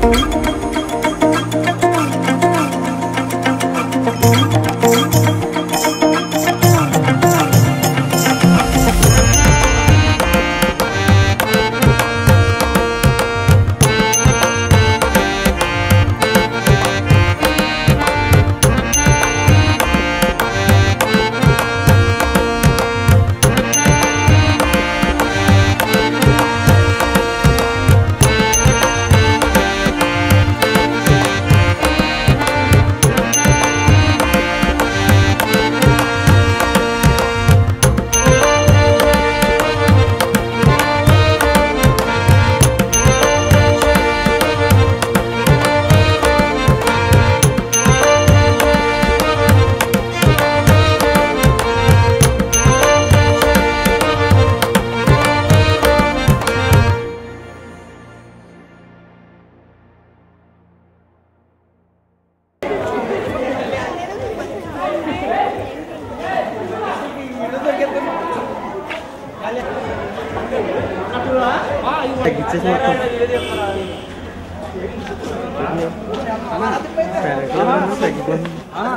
తగ్గించేసి మొత్తం తగ్గిపోయింది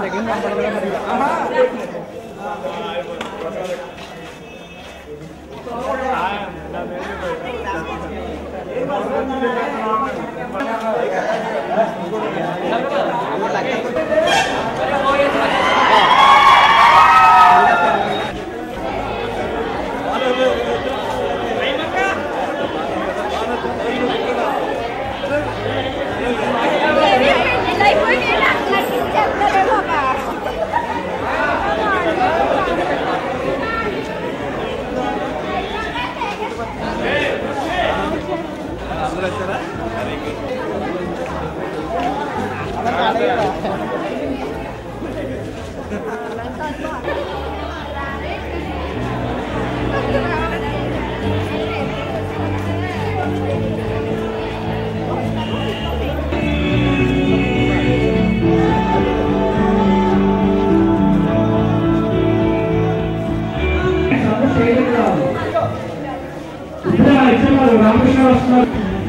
ఇప్పుడే ఆ ఇచ్చేవారు రామకృష్ణ వస్తున్నారు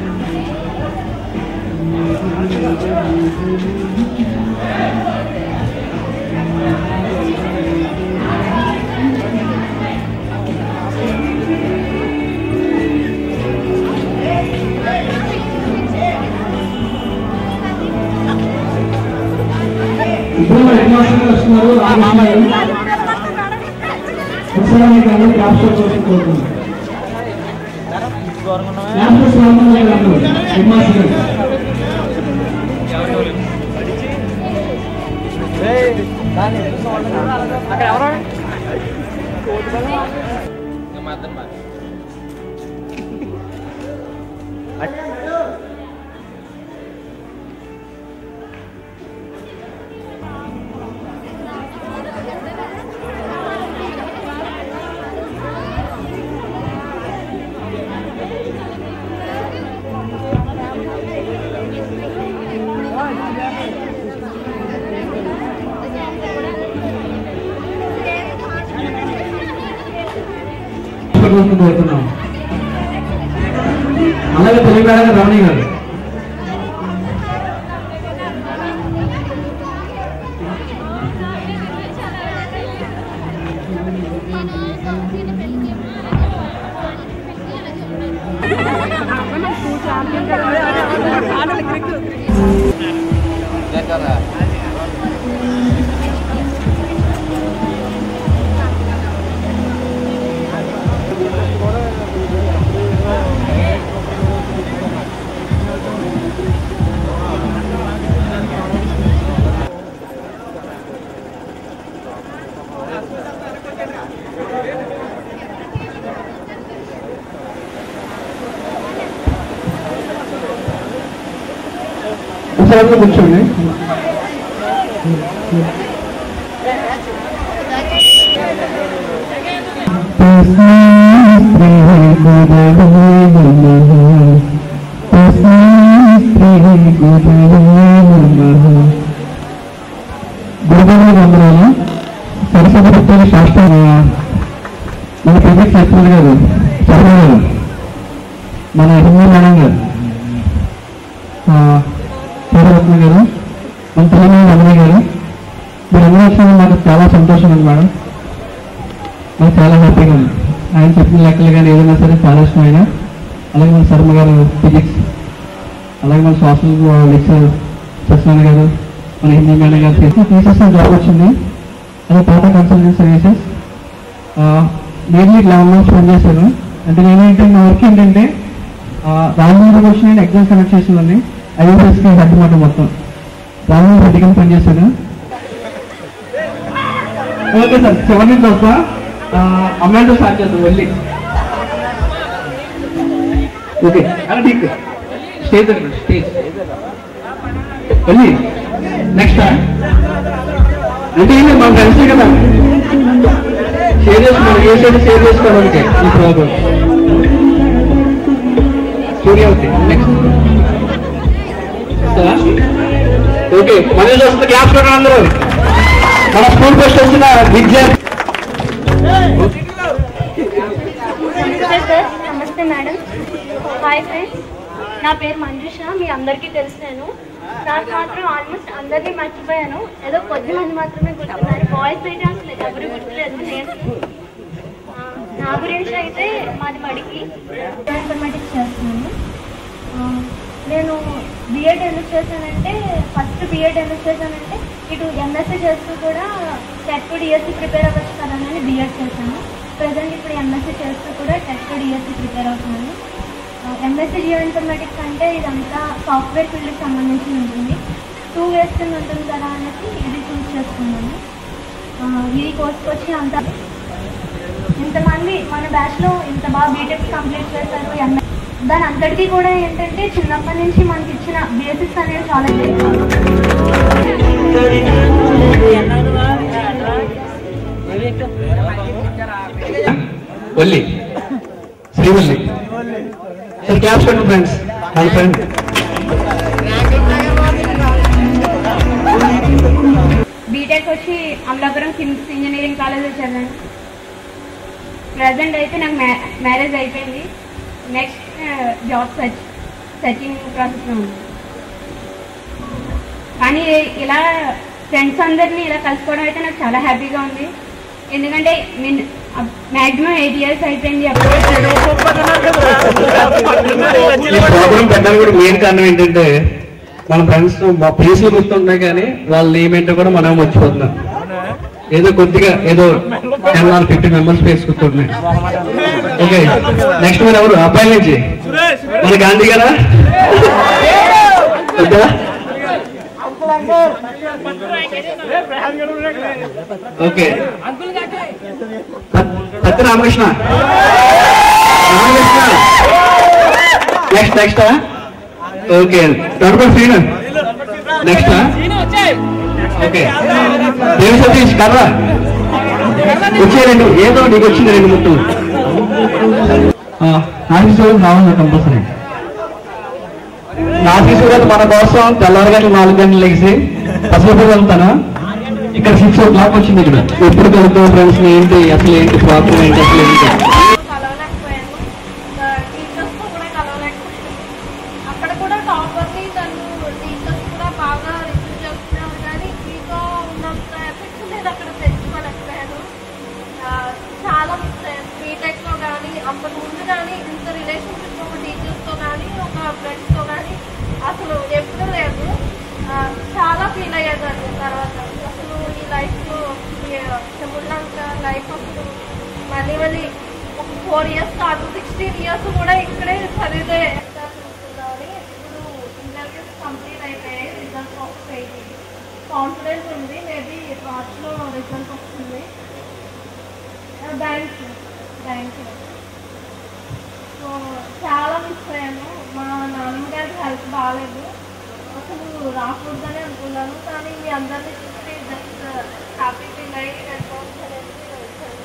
ఇప్పుడే మా హెడ్ మాస్టర్ గారు వస్తున్నారు రామకృష్ణ గారు ఒకసారి మీకు అందరూ క్యాప్చర్ కోసం కోరుతున్నాను క్యాప్చర్ స్వామి గారు అందరూ హెడ్ మాస్టర్ గారు అక్కడ ఎవరు కోసం కోరుతున్నాం అలాగే తెలియపేడ రమణి గారు ఒకసారి కూర్చోండి గురుగారు సరస్వతి పుట్టిన శాస్త్రం మన ప్రజెక్ట్ చెప్పారు గారు చెప్పారు మన హిందూ మేడం గారు ఆ, సంతోషం ఉంది మేడం నాకు చాలా హ్యాపీగా ఉంది ఆయన చెప్పిన లెక్కలు కానీ ఏదైనా సరే చాలా ఇష్టం ఆయన అలాగే మన శర్మ గారు ఫిజిక్స్ అలాగే మన సోషల్ లెక్చర్ సత్యనారాయణ గారు మన హిందీ మేడం గారు చేసి టీచర్స్ జాబ్ వచ్చింది అదే Tata consultant services mainly eleven months పనిచేశాను అంటే నేనేంటంటే నా వర్క్ ఏంటంటే రాజమండ్రి వచ్చి నేను ఎగ్జామ్ కనెక్ట్ చేసేవాడిని ఐఓఎస్కి హెడ్ మాట మొత్తం రాజమండ్రి రెడ్డిగా పనిచేశాను ఓకే సార్ సెవెన్ నుంచి వస్తా అమ్మాయితో స్టార్ట్ చేద్దాం వెళ్ళి ఓకే అలా ఠీక్ స్టేజ్ దగ్గర స్టేజ్ వెళ్ళి నెక్స్ట్ అంటే ఏమి మా ఫ్రెండ్సే కదా షేర్ చేసుకున్నాను ఏ సైడ్ షేర్ చేసుకోవడానికి ఈ ప్రాబ్లం సూర్యావతి నెక్స్ట్ ఓకే మళ్ళీ చూస్తే క్లాస్ కూడా అందరూ మన స్కూల్ ఫస్ట్ వచ్చిన విద్యార్థి నమస్తే సార్ నమస్తే మేడం హాయ్ ఫ్రెండ్స్ నా పేరు మంజుష మీ అందరికీ తెలుసు నేను నాకు మాత్రం ఆల్మోస్ట్ అందరినీ మర్చిపోయాను ఏదో కొద్ది మంది మాత్రమే గుర్తున్నారు బాయ్స్ అయితే అసలు ఎవరు గుర్తులేదు నేను ఆ, నా గురించి అయితే మాది మడికి ఇన్ఫర్మేటిక్స్ చేస్తున్నాను ఆ, నేను బిఎడ్ ఎందుకు చేశానంటే ఫస్ట్ బిఎడ్ ఎందుకు చేశానంటే ఇటు ఎంఎస్సీ చేస్తూ కూడా టెట్ డిఎస్సి ప్రిపేర్ అవ్వచ్చు కదా అని బిఎడ్ చేశాను ప్రజెంట్ ఇప్పుడు ఎంఎస్సీ చేస్తూ కూడా టెట్ డిఎస్సి ప్రిపేర్ అవుతున్నాను ఎంఎస్సీ జియో ఇన్ఫర్మేటిక్స్ అంటే ఇదంతా సాఫ్ట్వేర్ ఫీల్డ్కి సంబంధించి ఉంటుంది టూ ఇయర్స్ కింద ఉంటుంది కదా అనేసి ఇది చూస్ చేసుకున్నాను ఆ, ఈ కోర్స్కి వచ్చి అంత ఇంతమంది మన బ్యాచ్లో ఇంత బాగా బీటెక్ కంప్లీట్ చేశారు ఎంఏ దాని అంతటికీ కూడా ఏంటంటే చిన్నప్పటి నుంచి మనకి ఇచ్చిన బేసిక్స్ అనేవి చాలా ఎక్కువ వల్లి శ్రీవల్లి సార్ క్యాప్స్ పెట్టండి ఫ్రెండ్స్ మై ఫ్రెండ్ బీటెక్ వచ్చి అమలాపురం కిమ్స్ ఇంజనీరింగ్ కాలేజ్లో చదివాను ప్రజెంట్ అయితే నాకు మ్యా మ్యారేజ్ అయిపోయింది నెక్స్ట్ జాబ్ సర్చ్ సర్చింగ్ ప్రాసెస్లో ఉంది కానీ ఇలా ఫ్రెండ్స్ అందరినీ ఇలా కలుసుకోవడం అయితే నాకు చాలా హ్యాపీగా ఉంది ఎందుకంటే నేను మ్యాక్సిమం ఎయిట్ ఇయర్స్ అయిపోయింది అప్పుడు ఈ ప్రోగ్రామ్ పెట్టడానికి కూడా మెయిన్ కారణం ఏంటంటే మన ఫ్రెండ్స్ మా ప్లేస్లు గుర్తుంటాయి కానీ వాళ్ళ నేమ్ ఏంటో కూడా మనం మర్చిపోతున్నాం ఏదో కొద్దిగా ఏదో ten or fifty members place గుర్తుంటున్నాయి ఓకే నెక్స్ట్ మీరు ఎవరు అబ్బాయి నుంచి మన గాంధీ గారా వద్దా? Okay Satya Ramakrishna Ramakrishna next next okay దొరకదు scene next okay Devi Satish కర్ర వచ్చే రెండు ఏదో నీకు వచ్చింది రెండు ముట్టులు ఆఫీసు రావాలి కంపల్సరీ నా ఆఫీసు కూడా మన కోసం తెల్లవారు గంటలు నాలుగు గంటలు లెగిసి అసలు వెళ్తాను ఇక్కడ సిక్స్ ఓ క్లాక్ వచ్చింది ఇక్కడ ఎప్పుడు కలుగుతాం ఫ్రెండ్స్ ఏంటి అసలు ఏంటి ప్రాబ్లం ఏంటి అసలు ఏంటి కలవలేకపోయాను ఇంకా టీచర్స్తో కూడా కలవలేకపోయాను అక్కడ కూడా టాపర్ని తను టీచర్స్ కూడా బాగా రిసీవ్ చేస్తున్నారు కానీ మీతో ఉన్నంత ఎఫెక్ట్ నేను అక్కడ తెచ్చుకోలేకపోయాను ఆ, చాలా మిస్ అయ్యాను బీటెక్లో కానీ అంతకు ముందు కానీ ఇంత రిలేషన్షిప్ ఒక టీచర్స్తో కానీ ఒక ఫ్రెండ్స్తో కానీ అసలు ఎప్పుడూ లేదు ఆ, చాలా ఫీల్ అయ్యేదాన్ని తర్వాత అసలు ఈ లైఫ్లో చెముళ్ళంక లైఫ్ అసలు మళ్ళీ మళ్ళీ ఒక ఫోర్ ఇయర్స్ కాదు సిక్స్టీన్ ఇయర్స్ కూడా ఇక్కడే చదివితే చూసుకుందామని ఇప్పుడు ఇంటర్వ్యూస్ కంప్లీట్ అయిపోయాయి రిజల్ట్ వస్తాయి కాన్ఫిడెన్స్ ఉంది మేబీ మార్చ్లో రిజల్ట్ వస్తుంది బ్యాంక్ బ్యాంక్ సో చాలా మిస్ అయ్యాను మా నాన్నగారికి హెల్త్ బాగాలేదు అసలు రాకూడదని అనుకున్నాను కానీ మీ అందరినీ చూసి జస్ట్ హ్యాపీ ఫీల్ అయ్యి వెళ్ళిపోవచ్చు అనేసి వచ్చాను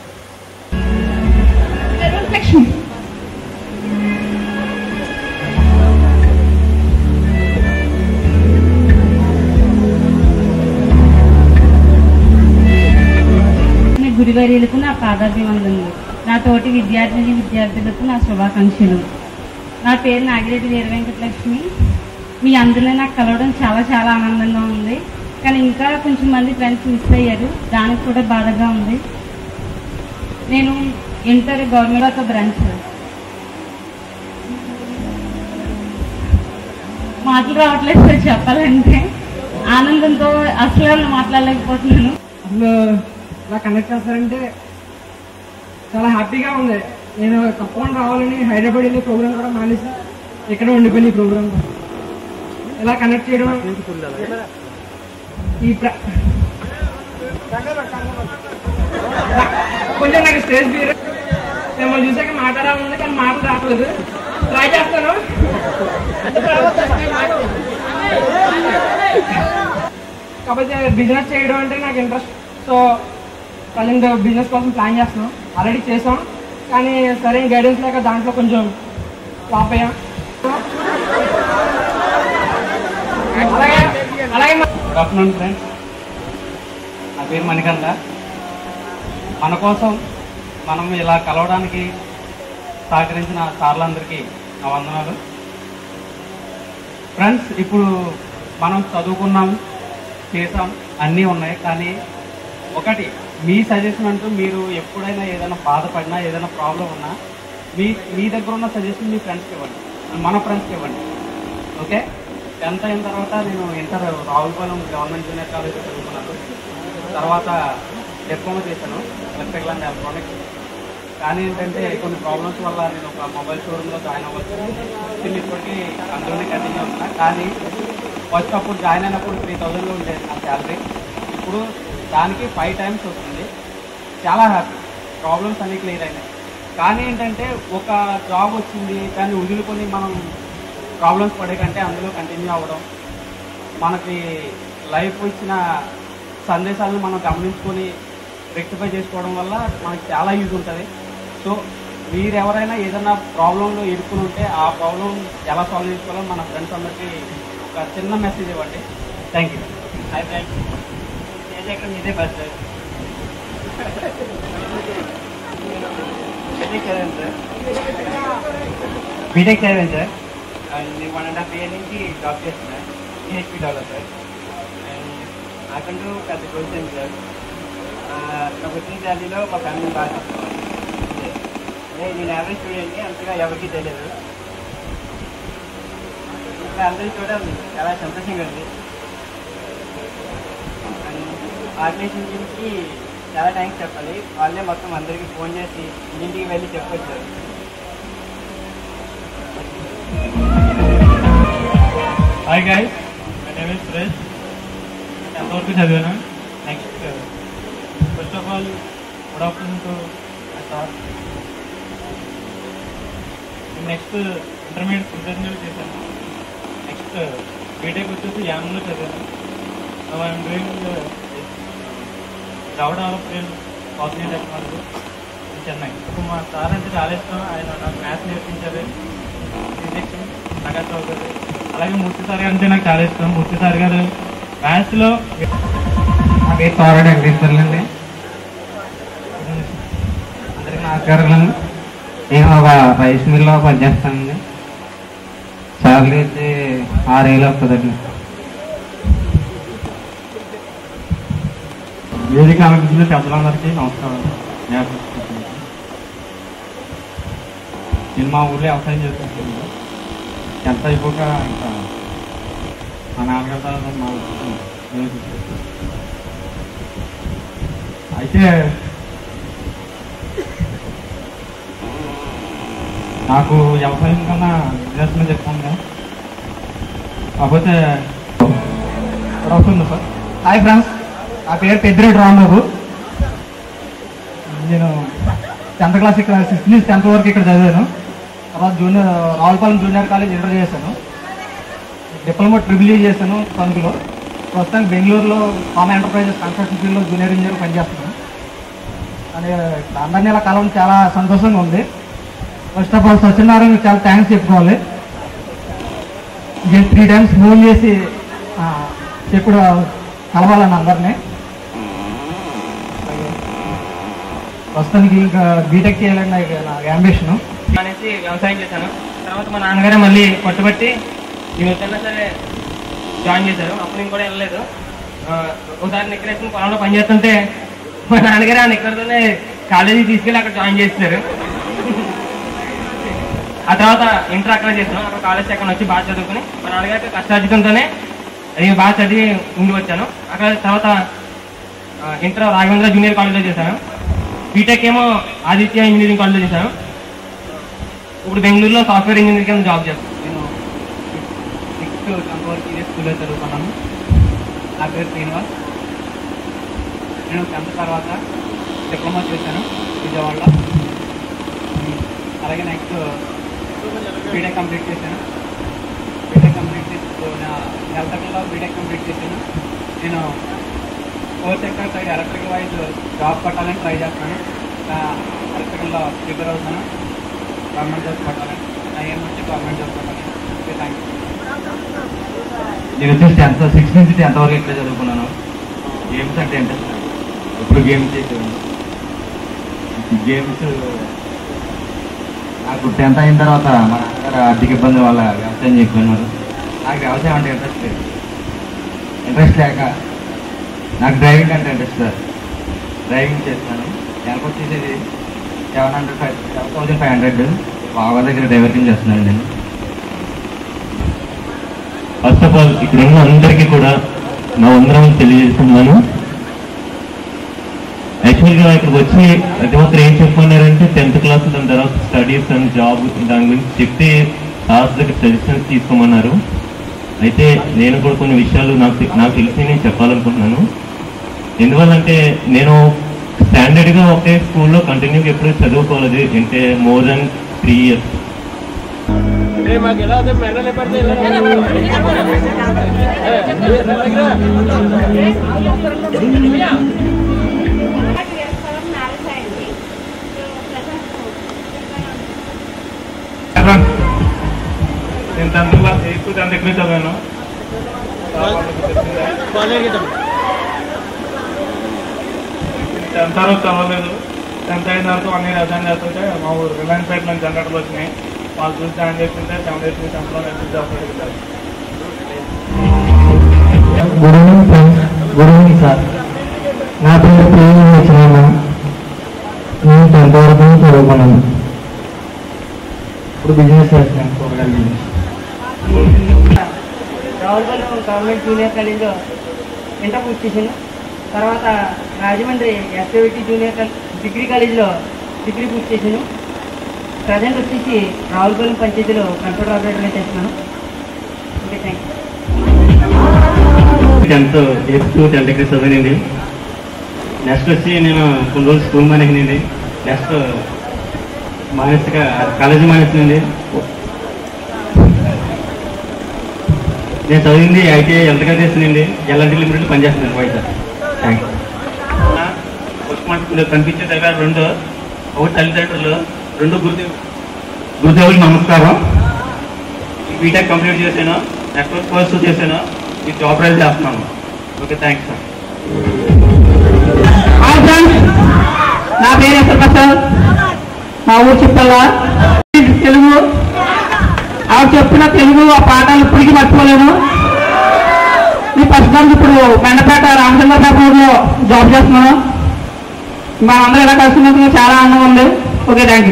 లక్ష్మి నా గురువర్యులకు నా పాదాభివందనలు నా తోటి విద్యార్థిని విద్యార్థులకు నా శుభాకాంక్షలు నా పేరు నాగిరెడ్డి వీర వెంకటలక్ష్మి మీ అందరినీ నాకు కలవడం చాలా చాలా ఆనందంగా ఉంది కానీ ఇంకా కొంచెం మంది ఫ్రెండ్స్ మిస్ అయ్యారు దానికి కూడా బాధగా ఉంది నేను ఇంటర్ గవర్నమెంట్ ఒక బ్రాంచ్ మాటలు రావట్లేదు సార్ చెప్పాలంటే ఆనందంతో అసలు మాట్లాడలేకపోతున్నాను అసలు ఇలా కనెక్ట్ చేస్తారంటే చాలా హ్యాపీగా ఉంది నేను తప్పకుండా రావాలని హైదరాబాద్ వెళ్ళే ప్రోగ్రామ్ కూడా మానేసి ఇక్కడ ఉండిపోయింది ఈ ప్రోగ్రామ్ ఇలా కనెక్ట్ చేయడం ఈ ప్ర- కొంచెం నాకు స్టేజ్ ఫియర్ మిమ్మల్ని చూసాక మాట్లాడాలని కానీ మాటలు రావట్లేదు ట్రై చేస్తాను కాకపోతే బిజినెస్ చేయడం అంటే నాకు ఇంట్రెస్ట్ సో ప్రజెంట్ బిజినెస్ కోసం ప్లాన్ చేస్తున్నాం ఆల్రెడీ చేసాం కానీ సరైన గైడెన్స్ లేక దాంట్లో కొంచెం ఫ్లాప్ అయ్యాం అలాగే అలాగే మా- గుడ్ ఆఫ్టర్నూన్ ఫ్రెండ్స్ నా పేరు మణికంద మన కోసం మనం ఇలా కలవడానికి సహకరించిన సార్లందరికీ నా వందనాలు ఫ్రెండ్స్ ఇప్పుడు మనం చదువుకున్నాం చేసాం అన్నీ ఉన్నాయి కానీ ఒకటి మీ సజెషన్ అంటూ మీరు ఎప్పుడైనా ఏదైనా బాధపడినా ఏదైనా ప్రాబ్లం ఉన్నా మీ మీ దగ్గర ఉన్న సజెషన్ మీ ఫ్రెండ్స్కి ఇవ్వండి మన ఫ్రెండ్స్కి ఇవ్వండి ఓకే టెన్త్ అయిన తర్వాత నేను inter Ravulapalem government junior college చదువుకున్నాను తర్వాత డిప్లొమా చేశాను ఎలక్ట్రికల్ అండ్ ఎలక్ట్రానిక్స్ కానీ ఏంటంటే కొన్ని ప్రాబ్లమ్స్ వల్ల నేను ఒక మొబైల్ షోరూంలో జాయిన్ అవ్వచ్చు స్టిల్ ఇప్పటికీ అందులోనే కంటిన్యూ అవుతున్నా కానీ ఫస్ట్ అప్పుడు జాయిన్ అయినప్పుడు త్రీ థౌజండ్లో ఉండేది నా శాలరీ ఇప్పుడు దానికి ఫైవ్ టైమ్స్ వస్తుంది చాలా హ్యాపీ ప్రాబ్లమ్స్ అన్ని క్లియర్ అయినాయి కానీ ఏంటంటే ఒక జాబ్ వచ్చింది కానీ వదులుకొని మనం ప్రాబ్లమ్స్ పడే కంటే అందులో కంటిన్యూ అవ్వడం మనకి లైఫ్ ఇచ్చిన సందేశాలను మనం గమనించుకొని రెక్టిఫై చేసుకోవడం వల్ల మనకి చాలా యూజ్ ఉంటుంది సో మీరు ఎవరైనా ఏదైనా ప్రాబ్లంలో ఇరుక్కుని ఉంటే ఆ ప్రాబ్లం ఎలా సాల్వ్ చేసుకోవాలో మన ఫ్రెండ్స్ అందరికీ ఒక చిన్న మెసేజ్ ఇవ్వండి thank you hi friends stage ఎక్కడ మీదే బస్ బీటెక్ చదివాను సార్ బీటెక్ చదివాను sir and one and half year నుంచి జాబ్ చేస్తున్నాను పిహెచ్పి డెవలపర్ అండ్ నాకంటూ పెద్ద క్వశ్చన్ సార్ నాకు వచ్చిన శాలరీలో మా ఫ్యామిలీ బాగా చూసుకోవాలి అదే నేను యావరేజ్ స్టూడెంట్ని అంతగా ఎవరికి తెలియదు ఇంకా అందరూ చూడడం చాలా సంతోషంగా ఉంది అండ్ ఆర్గనైజేషన్ గురించి చాలా థ్యాంక్స్ చెప్పాలి వాళ్ళే మొత్తం అందరికీ ఫోన్ చేసి ఇంటింటికి వెళ్ళి చెప్పొచ్చారు hi guys my name is Suresh ఎంతవరకు చదివాను next first of all good afternoon to sir next intermediate intermediate చేశాను నెక్స్ట్ బీటెక్ వచ్చేసి యానంలో చదివాను I'm doing Java development Cosmic Technology in Chennai ఇప్పుడు మా సార్ అంటే చాలా ఇష్టం ఆయన నాకు మ్యాథ్స్ నేర్పించారు ఫిజిక్స్ నాకు చదువుతుంది అలాగే మూర్తి సార్ గారు అంటే నాకు చాలా ఇష్టం మూర్తి సార్ గారు మ్యాథ్స్లో నా పేరు తోరడు వెంకటేశ్వర్లు అండి అందరికీ నమస్కారాలు నేను ఒక రైస్ మిల్లో పనిచేస్తానండి శాలరీ అయితే ఆరేళ్ళు వస్తుందండి వేదిక ఆలోచించిన పెద్దలందరికీ నమస్కారం నేను మా ఊళ్ళో వ్యవసాయం చేస్తున్నాను ఎంత అయిపోక ఇంకా మా నాన్నగారు తర్వాత మా ఊరు అయితే నాకు వ్యవసాయం కన్నా బిజినెస్ మీద ఎక్కువ ఉంది కాకపోతే ఇక్కడ వస్తుంది సార్ హాయ్ ఫ్రెండ్స్ నా పేరు పెద్దిరెడ్డి రాంబాబు నేను టెన్త్ క్లాస్ ఇక్కడ సిక్స్త్ నుంచి టెన్త్ వరకు ఇక్కడ చదివాను తర్వాత junior Ravulapalem junior college inter చేశాను డిప్లొమా ట్రిపుల్ ఈ చేశాను తణుకులో ప్రస్తుతానికి బెంగళూరులో ఫామ్ ఎంటర్ప్రైజెస్ కన్స్ట్రక్షన్ ఫీల్డ్లో జూనియర్ ఇంజనీర్ పనిచేస్తున్నాను అని అందరినీ ఇలా కలవడం చాలా సంతోషంగా ఉంది ఫస్ట్ ఆఫ్ ఆల్ సత్యనారాయణ చాలా థ్యాంక్స్ చెప్పుకోవాలి నేను త్రీ టైమ్స్ ఫోన్ చేసి ఆ, ఎప్పుడు కలవాలని అందరినీ ప్రస్తుతానికి ఇంకా బీటెక్ చేయాలని నాకు నాకు అంబిషన్ అనేసి వ్యవసాయం చేశాను తర్వాత మా నాన్నగారే మళ్ళీ పట్టుబట్టి నేను వద్దన్నా సరే జాయిన్ చేశారు అప్పుడు నేను కూడా వెళ్ళలేదు ఆ, ఒకసారి నిక్కర్ వేసుకుని పొలంలో పనిచేస్తుంటే మా నాన్నగారు ఆ నిక్కర్తోనే కాలేజీ తీసుకెళ్ళి అక్కడ జాయిన్ చేస్తున్నారు ఆ తర్వాత ఇంటర్ అక్కడ చేసాను అక్కడ కాలేజ్ అక్కడ వచ్చి బాగా చదువుకుని మా నాన్నగారికి కష్టార్జితంతోనే అది బాగా చదివి ముందుకు వచ్చాను అక్కడ తర్వాత ఆ, ఇంటర్ రాఘవేంద్ర జూనియర్ కాలేజ్లో చేశాను బీటెక్ ఏమో ఆదిత్య ఇంజనీరింగ్ కాలేజ్లో చేశాను ఇప్పుడు బెంగళూరులో సాఫ్ట్వేర్ ఇంజనీర్ కింద జాబ్ చేస్తాను నేను సిక్స్త్ టెన్త్ వరకు ఇదే స్కూల్లో చదువుకున్నాను నా పేరు శ్రీనివాస్ నేను టెన్త్ తర్వాత డిప్లొమా చేశాను విజయవాడలో అలాగే నెక్స్ట్ బీటెక్ కంప్లీట్ చేశాను బీటెక్ కంప్లీట్ చేసి ఎలక్ట్రికల్లో బీటెక్ కంప్లీట్ చేశాను నేను four sector side electrical wise job కొట్టాలని ట్రై చేస్తున్నాను ఎలక్ట్రికల్లో ప్రిపేర్ అవుతాను గవర్నమెంట్ జాబ్ కొట్టాలని నా ఏం వచ్చి గవర్నమెంట్ జాబ్ కొట్టాలని ఓకే థ్యాంక్ యూ నేను వచ్చేసి టెన్త్ సిక్స్త్ నుంచి టెన్త్ వరకు ఇట్లా చదువుకున్నాను గేమ్స్ అంటే ఇంట్రెస్ట్ ఎప్పుడు గేమ్స్ చేసేవాడిని గేమ్స్ నాకు టెన్త్ అయిన తర్వాత మా నాన్నగారు ఆర్థిక ఇబ్బంది వల్ల వ్యవసాయం చెప్పినారు నాకు వ్యవసాయం అంటే ఇంట్రెస్ట్ లేదు ఇంట్రెస్ట్ లేక నాకు డ్రైవింగ్ అంటే ఇంట్రెస్ట్ సార్ డ్రైవింగ్ చేస్తున్నాను నెలకు వచ్చేసి seven hundred five seven thousand five hundred బాగా దగ్గర డ్రైవర్కింగ్ చేస్తున్నాను నేను ఫస్ట్ ఆఫ్ ఆల్ ఇక్కడ ఉన్న అందరికీ కూడా నా వందరం తెలియజేస్తున్నాను యాక్చువల్గా ఇక్కడికి వచ్చి ప్రతి ఒక్కరు ఏం చెప్పమన్నారంటే టెన్త్ క్లాస్ దాని తర్వాత స్టడీస్ అండ్ జాబ్ దాని గురించి చెప్తే సార్స్ దగ్గర సజెషన్స్ తీసుకోమన్నారు అయితే నేను కూడా కొన్ని విషయాలు నాకు తె- నాకు తెలిసి నేను చెప్పాలనుకుంటున్నాను ఎందువల్లంటే నేను స్టాండర్డ్గా ఒకే స్కూల్లో కంటిన్యూగా ఎప్పుడు చదువుకోలేదు అంటే మోర్ దెన్ త్రీ ఇయర్స్ నేను టెన్త్ క్లాస్ ఎయిత్ టెన్త్ ఎక్కడ చదివాను టెన్త్ తర్వాత చదవలేదు టెన్త్ అయిన తర్వాత వన్ ఇయర్ అర్థం చేస్తుంటే మా ఊరు రిలయన్స్ పేట నుంచి జనరేటర్లు వచ్చినాయి వాళ్ళు చూసి జాయిన్ చేస్తుంటే సెవెన్ ఎయిట్ టెన్త్లో నేను జాబ్ అడిగారు good evening friends good evening sir నా పేరు ప్రేమ వచ్చినామ నేను టెన్త్ వరకు చదువుకున్నాను ఇప్పుడు బిజినెస్ చేస్తాను కూరగాయల బిజినెస్ రావులపల్లి గవర్నమెంట్ జూనియర్ కాలేజ్లో ఇంటర్ పూర్తి చేశాను తర్వాత Rajahmundry SIT junior college degree కాలేజ్లో డిగ్రీ పూర్తి చేశాను ప్రజెంట్ వచ్చేసి రావులపల్లి పంచాయతీలో కంప్యూటర్ ఆపరేటర్గా చేస్తున్నాను okay thank you tenth eighth tenth ఎక్కడ చదివినండి నెక్స్ట్ వచ్చి నేను కొన్ని రోజులు స్కూల్ మానేకినండి నెక్స్ట్ మానసిక కాలేజీ మానేసిందండి నేను చదివింది ఐటీఐ ఎలక్ట్రికల్ చేసిందండి ఎల్ఎన్టీ లిమిటెడ్ పనిచేస్తున్నాను వైజాగ్ థ్యాంక్ యూ ఫస్ట్ కనిపించే దగ్గర రెండు ఒకటి తల్లిదండ్రులు రెండు గురుదేవు గురుదేవులకు నమస్కారం బీటెక్ కంప్లీట్ చేశాను నెట్వర్క్ కోర్స్ చేశాను ఈ జాబ్ రైజ్ చేస్తున్నాను okay thanks sir hi friends నా పేరు ఎస్ఆర్ ప్రసాద్ మా ఊరు చెప్పల్లా తెలుగు ఆవిడ చెప్పిన తెలుగు ఆ పాఠాలు ఇప్పటికీ మర్చిపోలేను ఈ ప్రస్తుతానికి ఇప్పుడు మెండపేట రామచంద్రపేటలో జాబ్ చేస్తున్నాను మా అందరూ ఇలా కలిసినందుకు చాలా ఆనందంగా ఉంది ఓకే థ్యాంక్ యూ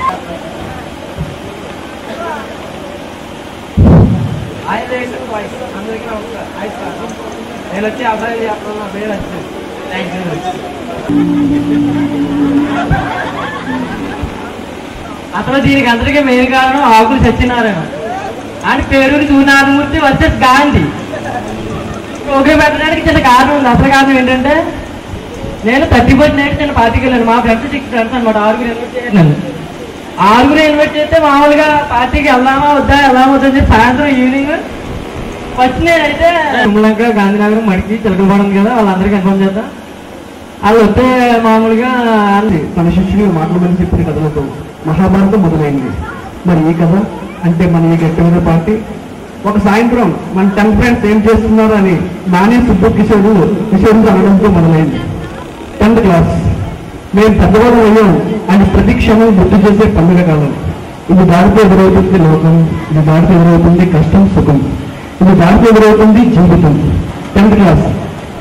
నేను వచ్చి అబ్బాయి చెప్పడం నా పేరు వచ్చింది థ్యాంక్ యూ అసలు దీనికి అందరికీ మెయిన్ కారణం ఆకులు సత్యనారాయణ అని పేరూరు సూర్యనారాయణమూర్తి వర్సెస్ గాంధీ ఓకే పెట్టడానికి చిన్న కారణం ఉంది అసలు కారణం ఏంటంటే నేను థర్టీ ఫోర్త్ నైట్ నేను పార్టీకి వెళ్ళాను మా ఫ్రెండ్స్ సిక్స్ ఫ్రెండ్స్ అనమాట ఆరుగురు ఇన్వైట్ చేశాను నన్ను. ఆరుగురు ఇన్వైట్ చేస్తే మామూలుగా పార్టీకి వెళ్దామా వద్దా వెళ్దామా వద్దా అని చెప్పి సాయంత్రం ఈవినింగ్ ఫస్ట్ నేనైతే తిరుమలంక గాంధీనగరం మడికి చిలకలపడం కదా వాళ్ళందరికీ ఇన్ఫార్మ్ చేద్దాం వాళ్ళు వస్తే మామూలుగా అంది మన శిష్యులు మాట్లాడమని చెప్పిన కథలతో మహాభారతం మొదలైంది మరి ఈ కథ అంటే మన ఈ గట్టి మీద పార్టీ ఒక సాయంత్రం మన టెన్ ఫ్రెండ్స్ ఏం చేస్తున్నారు అని నానే సుబ్బు కిషోర్ కిషోర్ అనడంతో మొదలైంది టెన్త్ క్లాస్ మేము పెద్దవాళ్ళు అయ్యాం అని ప్రతి క్షణం గుర్తు చేసే పండుగ కాలం ఇది దారితో ఎదురవుతుంది లోకం ఇది దారితో ఎదురవుతుంది కష్టం సుఖం ఇది దారితో ఎదురవుతుంది జీవితం టెన్త్ క్లాస్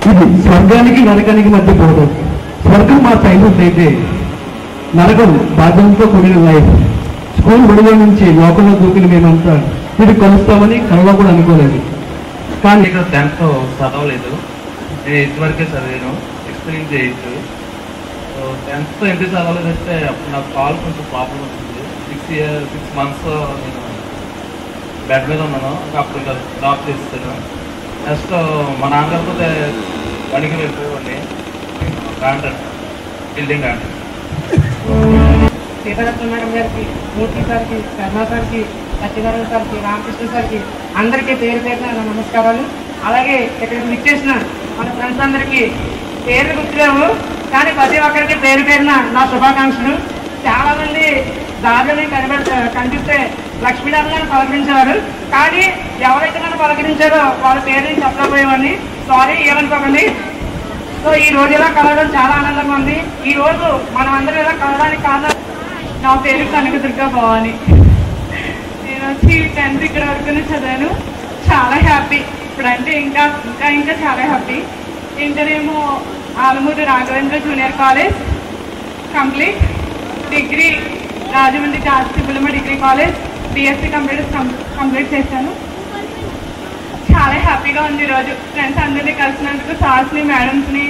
ఇది స్వర్గానికి నరకానికి మధ్య పోవడం స్వర్గం మా చైల్డ్హుడ్ అయితే నరకం బాధ్యతతో కూడిన లైఫ్ స్కూల్ విడుదల నుంచి లోకంలో దూకిన మేమంతా ఇది కలుస్తామని కలలో కూడా అనుకోలేదు కానీ ఇక్కడ టెన్త్ చదవలేదు నేను ఎయిత్ వరకే చదివాను ఎక్స్పీరియన్స్ ఎయిత్ టెన్త్ ఎందుకు చదవలేదంటే అప్పుడు నాకు కాల్ కొంచెం ప్రాబ్లం వచ్చింది సిక్స్ ఇయర్ సిక్స్ మంత్స్ నేను బెడ్ మీద ఉన్నాను ఇంకా అప్పుడు ఇంకా డ్రాప్ చేస్తాను నెక్స్ట్ మా నాన్నగారితో పనికి వెళ్ళిపోయేవాడిని contract building contract Seetharatna madam గారికి మూర్తి సార్కి శర్మ సార్కి సత్యనారాయణ సార్కి రామకృష్ణ సార్కి అందరికీ పేరు పేరున నా నమస్కారాలు అలాగే ఇక్కడికి విచ్చేసిన మన ఫ్రెండ్స్ అందరికీ పేర్లు గుర్తులేవు కానీ ప్రతి ఒక్కరికి పేరు పేరున నా శుభాకాంక్షలు చాలా మంది దారిని కనిపెడతా కనిపిస్తే లక్ష్మీనారాయణ గారిని పలకరించేవారు కానీ ఎవరైతే నన్ను పలకరించారో వాళ్ళ పేరుని చెప్పలేకపోయేవాడిని సారీ ఏమనుకోకండి సో ఈ రోజు ఇలా కలవడం చాలా ఆనందంగా ఉంది ఈ రోజు మనం అందరం ఇలా కలవడానికి కారణం నా పేరు కనక దుర్గా భవాని నేను వచ్చి టెన్త్ ఇక్కడ వరకు చదివాను చాలా హ్యాపీ ఇప్పుడంటే ఇంకా ఇంకా ఇంకా చాలా హ్యాపీ ఇంటర్ ఏమో Alamuru Raghavendra junior college complete degree Rajahmundry జాస్తిపులమ degree college BSc computers complete చేశాను చాలా హ్యాపీగా ఉంది ఈరోజు ఫ్రెండ్స్ అందరినీ కలిసినందుకు సార్స్ని మేడమ్స్ని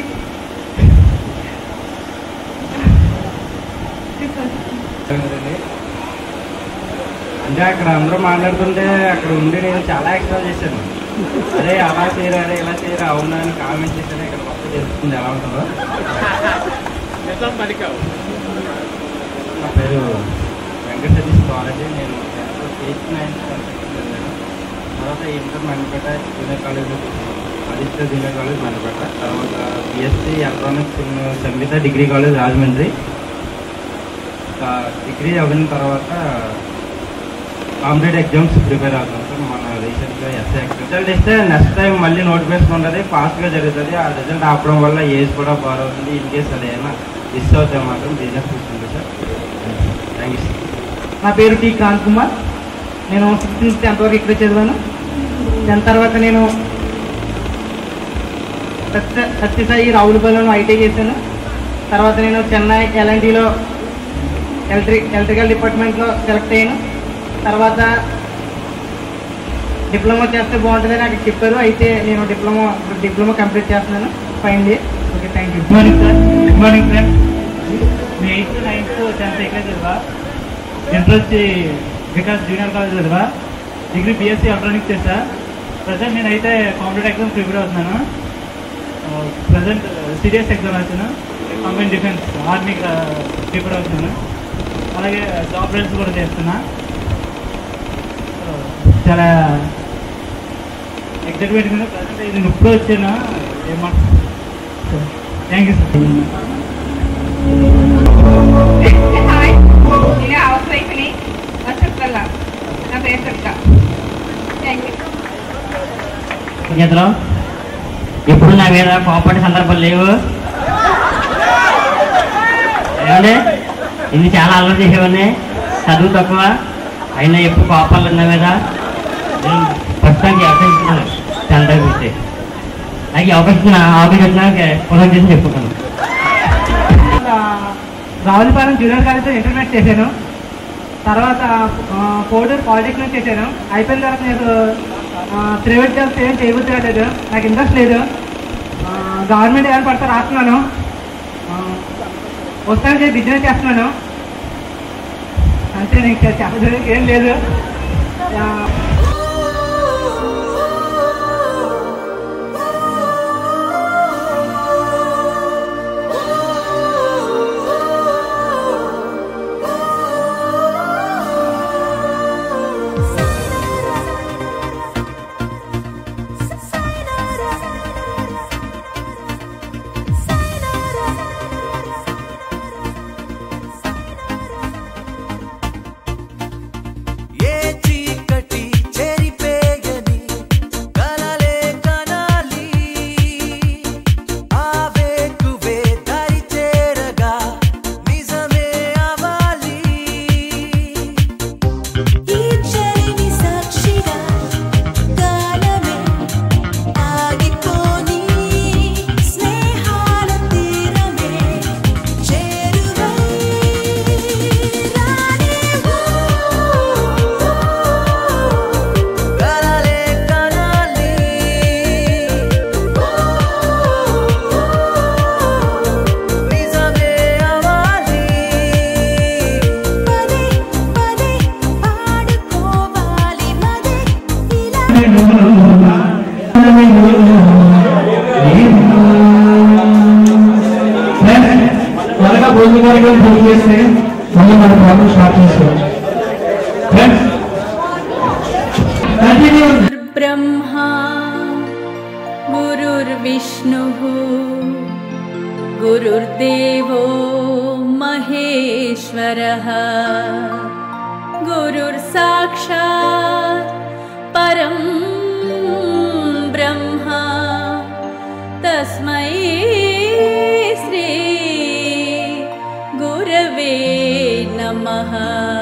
అంటే అక్కడ అందరూ మాట్లాడుతుంటే అక్కడ ఉండి నేను చాలా ఎక్స్ట్రా చేశాను అరే అలా చేయరా అరే ఇలా చేయరా అవునా అని కామెంట్ చేశాను ఇక్కడ కొత్త తెలుస్తుంది ఎలా ఉంటుందో నా పేరు వెంకట సతీష్ కాలేజీ నేను ఎయిత్ నైన్త్ వెళ్ళాను తర్వాత inter Mandapeta junior college Aditya junior college Mandapeta తర్వాత BSc electronics in Sangeetha degree college Rajahmundry ఇంకా డిగ్రీ అయిన తర్వాత కాంపిటేటివ్ ఎగ్జామ్స్ ప్రిపేర్ అవుతాం సార్ మన రీసెంట్గా ఎస్ఐ రిజల్ట్ ఇస్తే నెక్స్ట్ టైం మళ్ళీ నోటిఫికేషన్ ఉంటుంది ఫాస్ట్గా జరుగుతుంది ఆ రిజల్ట్ ఆపడం వల్ల ఏజ్ కూడా బాగా అవుతుంది ఇన్ కేస్ అది ఏమైనా మిస్ అవుతే మాత్రం బిజినెస్ చూస్తుంది సార్ థ్యాంక్ యూ సార్ నా పేరు టి కాంత్ కుమార్ నేను సిక్స్త్ నుంచి టెన్త్ వరకు ఇక్కడ చదివాను టెన్త్ తర్వాత నేను సత్య సత్యసాయి రావులపల్లిలో ఐటీ చేశాను తర్వాత నేను చెన్నై ఎల్ఎన్టీలో ఎలక్ట్రిక్ ఎలక్ట్రికల్ డిపార్ట్మెంట్లో సెలెక్ట్ అయ్యాను తర్వాత డిప్లొమా చేస్తే బాగుంటుందని నాకు చెప్పారు అయితే నేను డిప్లొమా డిప్లొమా కంప్లీట్ చేస్తున్నాను final year okay thank you good morning sir good morning friend మీ ఎయిత్ నైన్త్ టెన్త్ ఇక్కడ చదివా ఇంటర్ వచ్చి వికాస్ జూనియర్ కాలేజ్ చదివా డిగ్రీ బీఎస్సీ ఎలక్ట్రానిక్స్ చేసా ప్రజెంట్ నేనైతే కాంపిటేటివ్ ఎగ్జామ్ ప్రిపేర్ అవుతున్నాను ప్రజెంట్ సీరియస్ ఎగ్జామ్ రాశాను కంబైన్ డిఫెన్స్ ఆర్మీ ప్రిపేర్ అవుతున్నాను అలాగే జాబ్ రైల్స్ కూడా చేస్తున్నా చాలా ఎక్సైట్మెంట్ ఉంది ప్రజెంట్ ఇది ఇప్పుడు వచ్చాను ఏమంటారు థ్యాంక్ యూ సార్ హాయ్ నేను హౌస్ వైఫ్ని చెప్తాను నా పేరు చెప్తా థ్యాంక్ యూ చేతిలో ఎప్పుడు నా మీద కోపడే సందర్భాలు లేవు ఏమండి ఇది చాలా అల్లరి చేసేవాడిని చదువు తక్కువ అయినా ఎప్పుడు కోపాలు నా మీద నేను ప్రస్తుతానికి అవకాశం టెన్త్ గురించి నాకు ఈ అవకాశం ఆఫీస్ వచ్చినాక పునః చేసి చెప్పుకుంటాను రావులపాలెం జూనియర్ కాలేజ్లో ఇంటర్మీడియట్ చేశాను తర్వాత కోడూరు పాలిటెక్నిక్ చేశాను అయిపోయిన తర్వాత నేను ప్రైవేట్ జాబ్స్ ఏం చేయబుద్ధి కాలేదు నాకు ఇంట్రెస్ట్ లేదు గవర్నమెంట్ ఏమైనా పడితే రాస్తున్నాను వస్తాను బిజినెస్ చేస్తున్నాను అంతే నీకు చెప్పడానికి ఏం లేదు ఆ, ఏ చీకటి త్వరగా భోజన కార్యక్రమం పూర్తి చేస్తే మళ్ళీ మన ప్రోగ్రామ్ స్టార్ట్ చేసుకోవచ్చు ఫ్రెండ్స్ కంటిన్యూ ब्रह्मा गुरुर्विष्णुः गुरुर्देवो महेश्वरः गुरुर्साक्षात् परं ब्रह्मा तस्मै श्री गुरवे नमः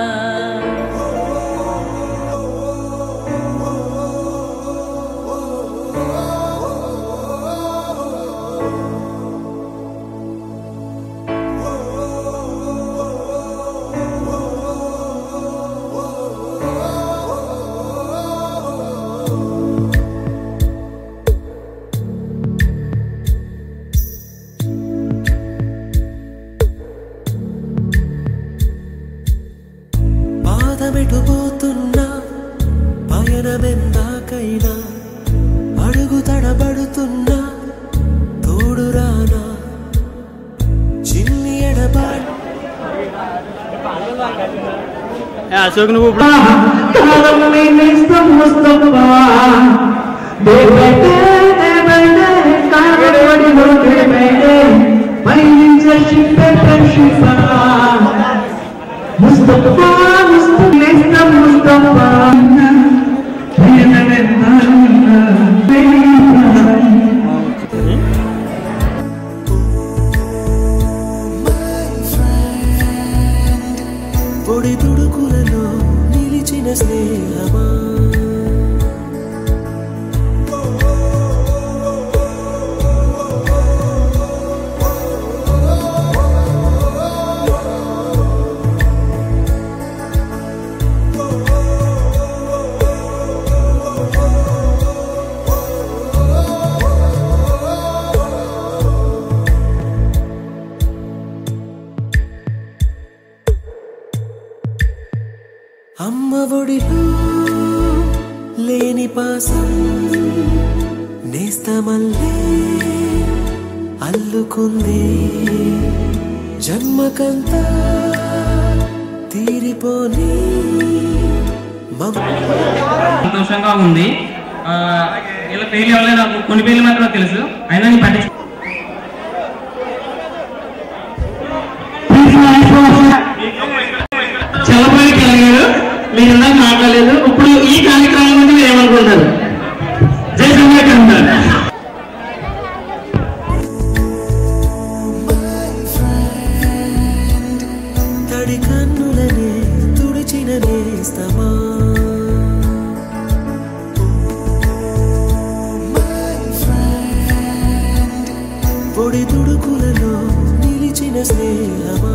పాదమెటుపోతున్నా పయనమెందాకైనా అడుగు తడబడుతున్నా తోడురానా చిన్ని ఎడబాటు అశోక్ నువ్వు ఇప్పుడు ముస్తఫా ముస్తఫా ముస్తఫా పొడి తుడుకులలో నిలిచిన స్నేహమా అమ్మ ఒడిలో లేని పాసం నేస్తమల్లే అల్లుకుంది జన్మకంతా తీరిపోని సంతోషంగా ఉంది ఆ, వీళ్ళ పేర్లు ఎవరో నాకు కొన్ని పేర్లు మాత్రం తెలుసు అయినా నేను పట్టించు చల్లబోయి కలిగారు మీరు ఇందాక మాట్లాడలేదు ఇప్పుడు ఈ కార్యక్రమం గురించి మీరు ఏమనుకుంటారు జై సంఘటన తడి కన్నులనే తుడిచిన నేస్తమా పొడి తుడుకులలో నిలిచిన స్నేహమా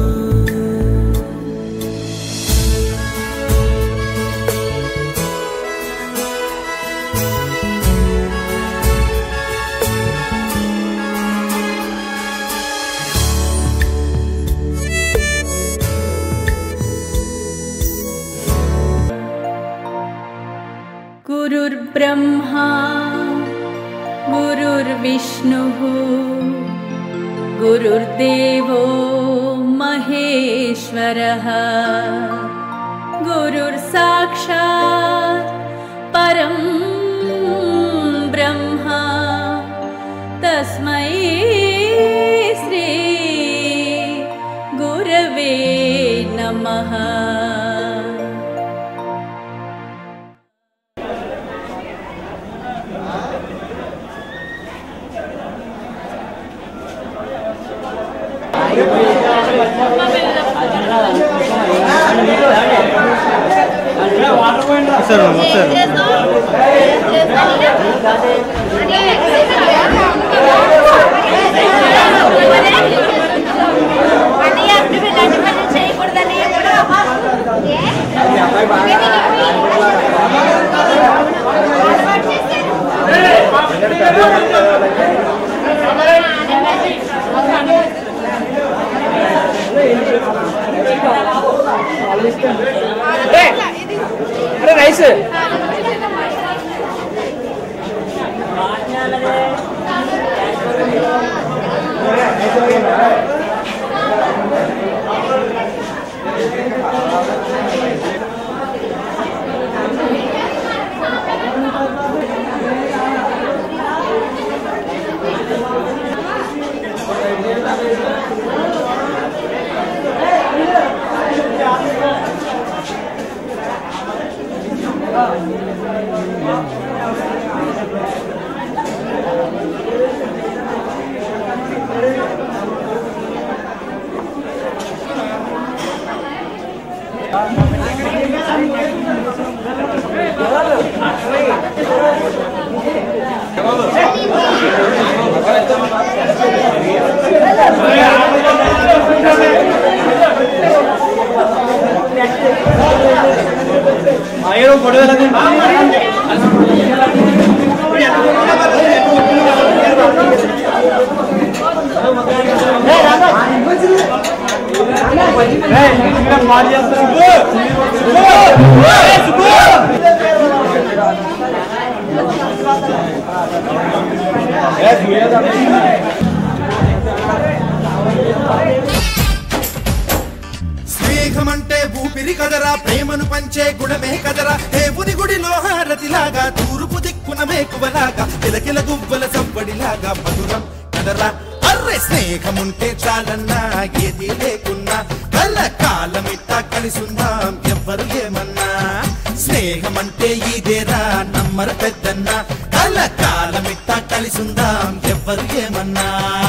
गुरुर्ब्रह्मा गुरुर्विष्णुः गुरुर्देवो महेश्वरः गुरुर्साक्षात् परं ब्रह्मा तस्मै श्री गुरवे नमः రైస్ స్నేహమంటే ఊపిరి కదరా ప్రేమను పంచే గుణమే కదరా దేవుని గుడిలో హారతిలాగా తూర్పు దిక్కున మేకువలాగా కిలకిల గువ్వల సవ్వడిలాగా మధురం కదరా అర్రె స్నేహముంటే చాలన్నా ఏది లేకున్నా కల కాలమిట్టా కలిసుందాం ఎవ్వరు ఏమన్నా స్నేహమంటే ఇదేరా నమ్మర పెద్దన్నా కల కాలమిట్టా కలిసుందాం ఎవ్వరు ఏమన్నా